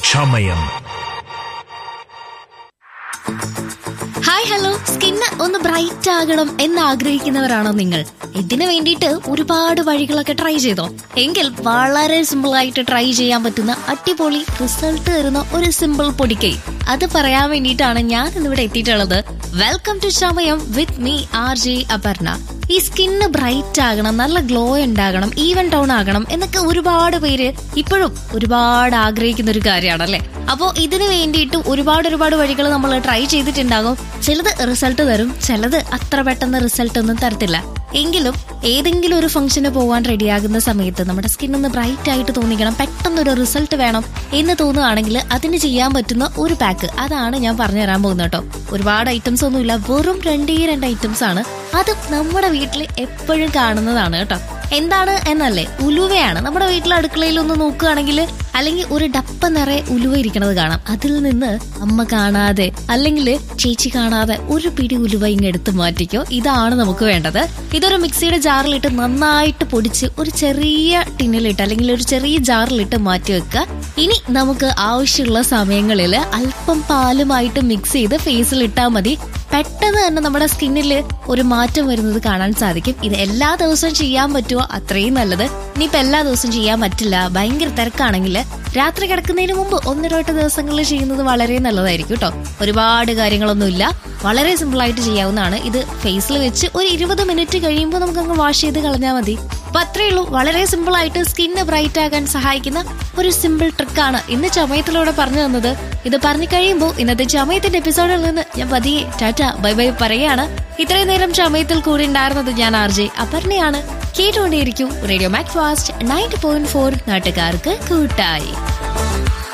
ചമയം hi hello skin ഒന്ന് bright ആകണം എന്ന് ആഗ്രഹിക്കുന്നവരാണോ നിങ്ങൾ ഇതിനു വേണ്ടിയിട്ട് ഒരുപാട് വഴികളൊക്കെ ട്രൈ ചെയ്തോ എങ്കിൽ വളരെ സിമ്പിൾ ആയിട്ട് ട്രൈ ചെയ്യാൻ പറ്റുന്ന അടിപൊളി റിസൾട്ട് തരുന്ന ഒരു സിമ്പിൾ പൊടിക്കൈ അത് പറയാൻ വേണ്ടിയിട്ടാണ് ഞാൻ ഇന്നിവിടെ എത്തിയിട്ടുള്ളത് welcome to Samayam with me R J Aparna ഈ സ്കിന്ന് ബ്രൈറ്റ് ആകണം നല്ല ഗ്ലോ ഉണ്ടാകണം ഈവൻ ടോൺ ആകണം എന്നൊക്കെ ഒരുപാട് പേര് ഇപ്പോഴും ഒരുപാട് ആഗ്രഹിക്കുന്ന ഒരു കാര്യമാണല്ലേ അപ്പോ ഇതിനു വേണ്ടിയിട്ട് ഒരുപാട് ഒരുപാട് വഴികൾ നമ്മൾ ട്രൈ ചെയ്തിട്ടുണ്ടാകും ചിലത് റിസൾട്ട് തരും ചിലത് അത്ര പെട്ടെന്ന് റിസൾട്ട് ഒന്നും തരത്തില്ല എങ്കിലും ഏതെങ്കിലും ഒരു ഫംഗ്ഷന് പോകാൻ റെഡിയാകുന്ന സമയത്ത് നമ്മുടെ സ്കിൻ ഒന്ന് ബ്രൈറ്റ് ആയിട്ട് തോന്നിക്കണം പെട്ടെന്ന് ഒരു റിസൾട്ട് വേണം എന്ന് തോന്നുകയാണെങ്കിൽ അതിന് ചെയ്യാൻ പറ്റുന്ന ഒരു പാക്ക് അതാണ് ഞാൻ പറഞ്ഞു തരാൻ പോകുന്നത് കേട്ടോ ഒരുപാട് ഐറ്റംസ് ഒന്നുമില്ല വെറും രണ്ടേ രണ്ട് ഐറ്റംസ് ആണ് അതും നമ്മുടെ വീട്ടിൽ എപ്പോഴും കാണുന്നതാണ് കേട്ടോ എന്താണ് എന്നല്ലേ ഉലുവയാണ് നമ്മുടെ വീട്ടിലെ അടുക്കളയിൽ ഒന്ന് നോക്കുകയാണെങ്കിൽ അല്ലെങ്കിൽ ഒരു ഡപ്പ നിറയെ ഉലുവ ഇരിക്കണത് കാണാം അതിൽ നിന്ന് അമ്മ കാണാതെ അല്ലെങ്കിൽ ചേച്ചി കാണാതെ ഒരു പിടി ഉലുവ ഇങ്ങ് എടുത്ത് മാറ്റിക്കോ ഇതാണ് നമുക്ക് വേണ്ടത് ഇതൊരു മിക്സിയുടെ ജാറിലിട്ട് നന്നായിട്ട് പൊടിച്ച് ഒരു ചെറിയ ടിന്നിലിട്ട് അല്ലെങ്കിൽ ഒരു ചെറിയ ജാറിലിട്ട് മാറ്റി വെക്കുക ഇനി നമുക്ക് ആവശ്യമുള്ള സമയങ്ങളിൽ അല്പം പാലുമായിട്ട് മിക്സ് ചെയ്ത് ഫേസിൽ ഇട്ടാൽ മതി പെട്ടെന്ന് തന്നെ നമ്മുടെ സ്കിന്നിൽ ഒരു മാറ്റം വരുന്നത് കാണാൻ സാധിക്കും ഇത് എല്ലാ ദിവസവും ചെയ്യാൻ പറ്റുമോ അത്രയും നല്ലത് ഇനിയിപ്പോ എല്ലാ ദിവസവും ചെയ്യാൻ പറ്റില്ല ഭയങ്കര തിരക്കാണെങ്കിൽ രാത്രി കിടക്കുന്നതിന് മുമ്പ് ഒന്നിരവട്ട ദിവസങ്ങളിൽ ചെയ്യുന്നത് വളരെ നല്ലതായിരിക്കും കേട്ടോ ഒരുപാട് കാര്യങ്ങളൊന്നുമില്ല വളരെ സിമ്പിൾ ആയിട്ട് ചെയ്യാവുന്നതാണ് ഇത് ഫേസിൽ വെച്ച് ഒരു ഇരുപത് മിനിറ്റ് കഴിയുമ്പോൾ നമുക്ക് അങ്ങ് വാഷ് ചെയ്ത് കളഞ്ഞാൽ മതി അപ്പൊ അത്രേ ഉള്ളൂ വളരെ സിമ്പിൾ ആയിട്ട് സ്കിന്ന് ബ്രൈറ്റ് ആകാൻ സഹായിക്കുന്ന ഒരു സിമ്പിൾ ട്രിക്കാണ് ഇന്ന് ചമയത്തിലൂടെ പറഞ്ഞു തന്നത് ഇത് പറഞ്ഞു കഴിയുമ്പോൾ ഇന്നത്തെ ചമയത്തിന്റെ എപ്പിസോഡിൽ നിന്ന് ഞാൻ പതിയെ ടാറ്റ ബൈ ബൈ പറയാണ് ഇത്രയും നേരം ചമയത്തിൽ കൂടി ഉണ്ടായിരുന്നത് ഞാൻ ആർ ജെ അപർണയാണ് കേട്ടുകൊണ്ടേയിരിക്കും radio Mac Fast ninety point four നാട്ടുകാർക്ക് കൂട്ടായി